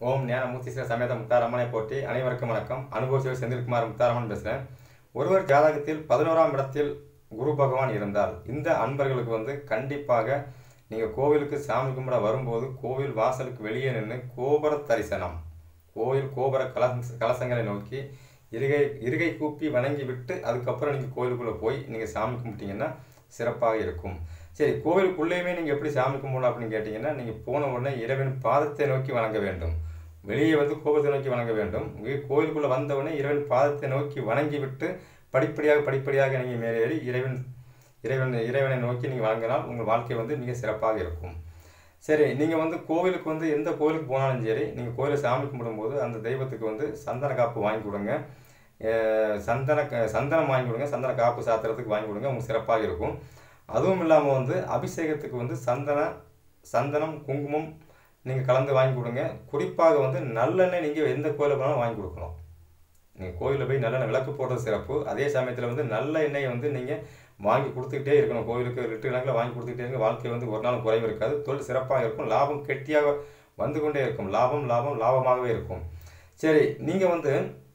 ஓம் ஞானமூர்த்தீஸ்வர சமேத முத்தாரம்மனை போற்றி அனைவருக்கும் வணக்கம் அனுபவத்தில் செந்தில்குமார் முத்தாரம்மன் பேசுகிறேன் ஒருவர் ஜாதகத்தில் பதினோராம் இடத்தில் குரு பகவான் இருந்தால் இந்த அன்பர்களுக்கு வந்து கண்டிப்பாக நீங்கள் கோவிலுக்கு சாமி கும்பிட வரும்போது கோவில் வாசலுக்கு வெளியே நின்று கோபுர தரிசனம் கோவில் கோபுர கலச கலசங்களை நோக்கி இருகை இருகை கூப்பி வணங்கி விட்டு அதுக்கப்புறம் நீங்கள் கோவிலுக்குள்ளே போய் நீங்கள் சாமி கும்பிட்டீங்கன்னா சிறப்பாக இருக்கும் சரி கோவிலுக்குள்ளேயுமே நீங்கள் எப்படி சாமி கும்பிடணும் அப்படின்னு கேட்டிங்கன்னா நீங்கள் போன உடனே இறைவன் பாதத்தை நோக்கி வணங்க வேண்டும் வெளியே வந்து கோபுரத்தை நோக்கி வணங்க வேண்டும் உங்கள் கோவிலுக்குள்ளே வந்த உடனே இறைவன் பாதத்தை நோக்கி வணங்கி விட்டு படிப்படியாக படிப்படியாக நீங்கள் மேலேறி இறைவன் இறைவன் இறைவனை நோக்கி நீங்கள் வணங்கினால் உங்கள் வாழ்க்கை வந்து மிக சிறப்பாக இருக்கும் சரி நீங்கள் வந்து கோவிலுக்கு வந்து எந்த கோவிலுக்கு போனாலும் சரி நீங்கள் கோயிலில் சாமி கும்பிடும்போது அந்த தெய்வத்துக்கு வந்து சந்தன காப்பு வாங்கி கொடுங்க அஹ் சந்தன க- சந்தனம் வாங்கி கொடுங்க சந்தன காப்பு சாத்திரத்துக்கு வாங்கி கொடுங்க உங்களுக்கு சிறப்பாக இருக்கும் அதுவும் இல்லாமல் வந்து அபிஷேகத்துக்கு வந்து சந்தன சந்தனம் குங்குமம் நீங்கள் கலந்து வாங்கி கொடுங்க குறிப்பாக வந்து நல்லெண்ணெய் நீங்கள் எந்த கோயிலில் போனாலும் வாங்கி கொடுக்கணும் நீங்கள் கோயிலில் போய் நல்லெண்ணெய் விளக்கு போடுறது சிறப்பு அதே சமயத்தில் வந்து நல்ல எண்ணெயை வந்து நீங்கள் வாங்கி கொடுத்துக்கிட்டே இருக்கணும் கோயிலுக்கு லிட்டர் கணக்கில் வாங்கி கொடுத்துக்கிட்டே இருங்க வாழ்க்கை வந்து ஒரு நாள் குறைவு இருக்காது தொழில் சிறப்பாக இருக்கும் லாபம் கெட்டியாக வந்து கொண்டே இருக்கும் லாபம் லாபம் லாபமாகவே இருக்கும் சரி நீங்கள் வந்து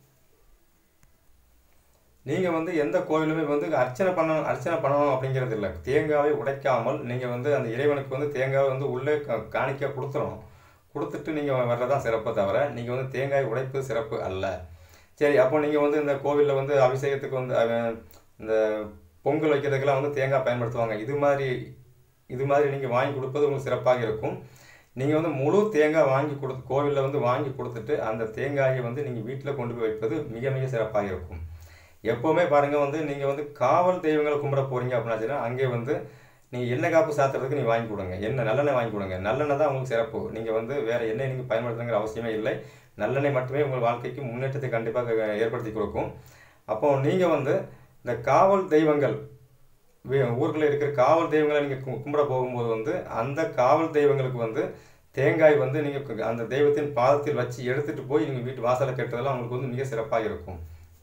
நீங்கள் வந்து எந்த கோவிலுமே வந்து அர்ச்சனை பண்ணணும் அர்ச்சனை பண்ணணும் அப்படிங்கிறது இல்லை தேங்காவை உடைக்காமல் நீங்கள் வந்து அந்த இறைவனுக்கு வந்து தேங்காவை வந்து உள்ளே க- காணிக்க கொடுத்துடணும் கொடுத்துட்டு நீங்கள் வர்றதான் சிறப்பு தவிர நீங்கள் வந்து தேங்காய் உடைப்பது சிறப்பு அல்ல சரி அப்போ நீங்கள் வந்து இந்த கோவிலில் வந்து அபிஷேகத்துக்கு வந்து அவன் இந்த பொங்கல் வைக்கிறதுக்கெல்லாம் வந்து தேங்காய் பயன்படுத்துவாங்க இது மாதிரி இது மாதிரி நீங்கள் வாங்கி கொடுப்பது உங்களுக்கு சிறப்பாக இருக்கும் நீங்கள் வந்து முழு தேங்காய் வாங்கி கொடுத்து கோவிலில் வந்து வாங்கி கொடுத்துட்டு அந்த தேங்காயை வந்து நீங்கள் வீட்டில் கொண்டு போய் வைப்பது மிக மிக சிறப்பாக இருக்கும் எப்போவுமே பாருங்கள் வந்து நீங்கள் வந்து காவல் தெய்வங்களை கும்பிட போகிறீங்க அப்படின்னாச்சுன்னா அங்கே வந்து நீங்கள் எண்ணெய் காப்பு சாத்துறதுக்கு நீங்கள் வாங்கி கொடுங்க எண்ணெய் நல்லெண்ணெய் வாங்கி கொடுங்க நல்லெண்ணெய் தான் உங்களுக்கு சிறப்பு நீங்கள் வந்து வேறு எண்ணெய் நீங்கள் பயன்படுத்துங்கிற அவசியமே இல்லை நல்லெண்ணெய் மட்டுமே உங்கள் வாழ்க்கைக்கு முன்னேற்றத்தை கண்டிப்பாக ஏற்படுத்தி கொடுக்கும் அப்போ நீங்கள் வந்து இந்த காவல் தெய்வங்கள் வே- ஊர்களில் இருக்கிற காவல் தெய்வங்களை நீங்கள் கும்பிட போகும்போது வந்து அந்த காவல் தெய்வங்களுக்கு வந்து தேங்காய் வந்து நீங்கள் அந்த தெய்வத்தின் பாதத்தில் வச்சு எடுத்துட்டு போய் நீங்கள் வீட்டு வாசலில் கட்டுறதெல்லாம் உங்களுக்கு வந்து மிக சிறப்பாக இருக்கும்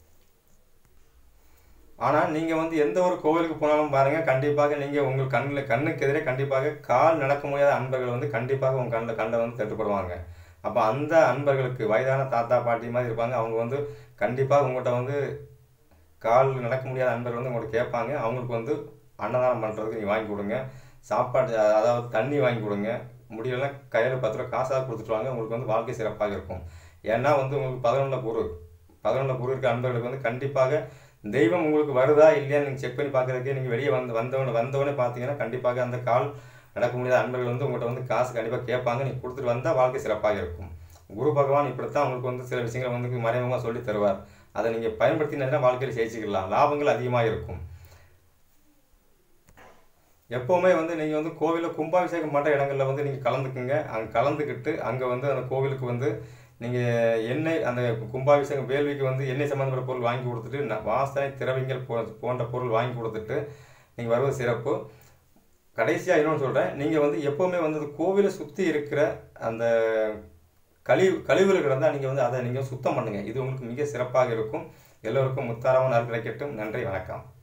ஆனால் நீங்கள் வந்து எந்த ஒரு கோவிலுக்கு போனாலும் பாருங்கள் கண்டிப்பாக நீங்கள் உங்கள் கண்ணில் கண்ணுக்கு எதிரே கண்டிப்பாக கால் நடக்க முடியாத அன்பர்கள் வந்து கண்டிப்பாக உங்கள் கண்ணில் கண்ணில் வந்து தட்டுப்படுவாங்க அப்போ அந்த அன்பர்களுக்கு வயதான தாத்தா பாட்டி மாதிரி இருப்பாங்க அவங்க வந்து கண்டிப்பாக உங்கள்கிட்ட வந்து கால் நடக்க முடியாத அன்பர்கள் வந்து உங்கள்கிட்ட கேட்பாங்க அவங்களுக்கு வந்து அன்னதானம் பண்ணுறதுக்கு நீங்கள் வாங்கி கொடுங்க சாப்பாடு அ- அதாவது தண்ணி வாங்கி கொடுங்க முடியலைன்னா கையில் பத்து ரூபா காசாக கொடுத்துட்டு வாங்க உங்களுக்கு வந்து வாழ்க்கை சிறப்பாக இருக்கும் ஏன்னா வந்து உங்களுக்கு பதினொன்றில் குரு பதினொன்றில் குரு இருக்க அன்பர்களுக்கு வந்து கண்டிப்பாக தெய்வம் உங்களுக்கு வருதா இல்லையான்னு நீங்கள் செக் பண்ணி பார்க்குறதுக்கே நீங்கள் வெளியே வந்து வந்தவொடனே வந்தவொடனே பார்த்தீங்கன்னா கண்டிப்பாக அந்த கால் நடக்க முடியாத அன்பர்கள் வந்து உங்கள்கிட்ட வந்து காசு கண்டிப்பாக கேட்பாங்க நீங்கள் கொடுத்துட்டு வந்தால் வாழ்க்கை சிறப்பாக இருக்கும் குரு பகவான் இப்படித்தான் உங்களுக்கு வந்து சில விஷயங்களை வந்து மறைமுகமாக சொல்லி தருவார் அதை நீங்கள் பயன்படுத்தினீங்கன்னா வாழ்க்கையில் ஜெயிச்சுக்கலாம் லாபங்கள் அதிகமாக இருக்கும் எப்போவுமே வந்து நீங்கள் வந்து கோவிலில் கும்பாபிஷேகம் பண்ணுற இடங்களில் வந்து நீங்கள் கலந்துக்குங்க அங்கே கலந்துக்கிட்டு அங்கே வந்து அந்த கோவிலுக்கு வந்து நீங்கள் எண்ணெய் அந்த கும்பாபிஷேகம் வேள்விக்கு வந்து எண்ணெய் சம்மந்தப்பட்ட பொருள் வாங்கி கொடுத்துட்டு ந- வாசனை திரவியங்கள் போ போன்ற பொருள் வாங்கி கொடுத்துட்டு நீங்கள் வருவது சிறப்பு கடைசியாக இன்னொன்று சொல்கிறேன் நீங்கள் வந்து எப்போவுமே வந்து அந்த கோவிலை சுற்றி இருக்கிற அந்த கழிவு கழிவுகள் கிடந்தால் நீங்கள் வந்து அதை நீங்கள் சுத்தம் பண்ணுங்கள் இது உங்களுக்கு மிக சிறப்பாக இருக்கும் எல்லோருக்கும் முத்தாரமான நாள் கிடைக்கட்டும் நன்றி வணக்கம்